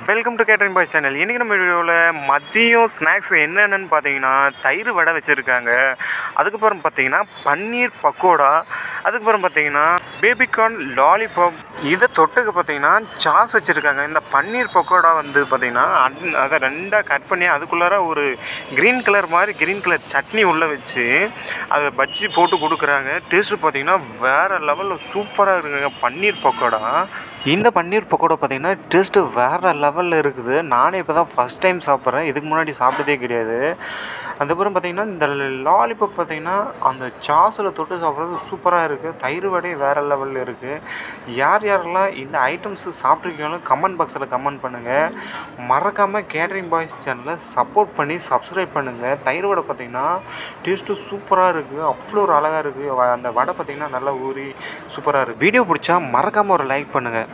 welcome to catering boys channel இன்றைக்கி நம்ம வீடியோவில் மதியம் ஸ்நாக்ஸ் என்னென்னு பார்த்தீங்கன்னா தயிர் வடை வச்சுருக்காங்க அதுக்கப்புறம் பார்த்தீங்கன்னா பன்னீர் பக்கோடா அதுக்கப்புறம் பார்த்தீங்கன்னா பேபிகார்ன் லாலிபாப் இதை தொட்டுக்கு பார்த்தீங்கன்னா சாஸ் வச்சுருக்காங்க இந்த பன்னீர் பக்கோடா வந்து பார்த்தீங்கன்னா அன்- அதை ரெண்டாக கட் பண்ணி அதுக்குள்ளார ஒரு க்ரீன் கலர் மாதிரி க்ரீன் கலர் சட்னி உள்ளே வச்சு அதை பஜ்ஜி போட்டு கொடுக்குறாங்க டேஸ்ட்டு பார்த்தீங்கன்னா வேறு லெவலில் சூப்பராக இருக்குங்க பன்னீர் பக்கோடா இந்த பன்னீர் பக்கோடா பார்த்தீங்கன்னா டேஸ்ட்டு வேறு லெவலில் இருக்குது நானே இப்போ தான் ஃபஸ்ட் டைம் சாப்பிட்றேன் இதுக்கு முன்னாடி சாப்பிட்டதே கிடையாது அதுக்கப்புறம் பார்த்தீங்கன்னா இந்த லாலிபப் பார்த்தீங்கன்னா அந்த சாஸில் தொட்டு சாப்பிட்றது சூப்பராக இருக்குது தயிர் வடை வேறு லெவலில் இருக்குது யார் யாரெல்லாம் இந்த ஐட்டம்ஸ் சாப்பிட்ருக்கீங்களோ கமெண்ட் பாக்ஸில் கமெண்ட் பண்ணுங்கள் மறக்காமல் கேட்ரிங் பாய்ஸ் சேனலை சப்போர்ட் பண்ணி சப்ஸ்கிரைப் பண்ணுங்கள் தயிர் வடை பார்த்தீங்கன்னா டேஸ்ட்டு சூப்பராக இருக்குது அவ்வளோ ஒரு அழகாக இருக்குது அந்த வடை பார்த்தீங்கன்னா நல்லா ஊறி சூப்பராக இருக்குது வீடியோ பிடிச்சா மறக்காமல் ஒரு லைக் பண்ணுங்கள்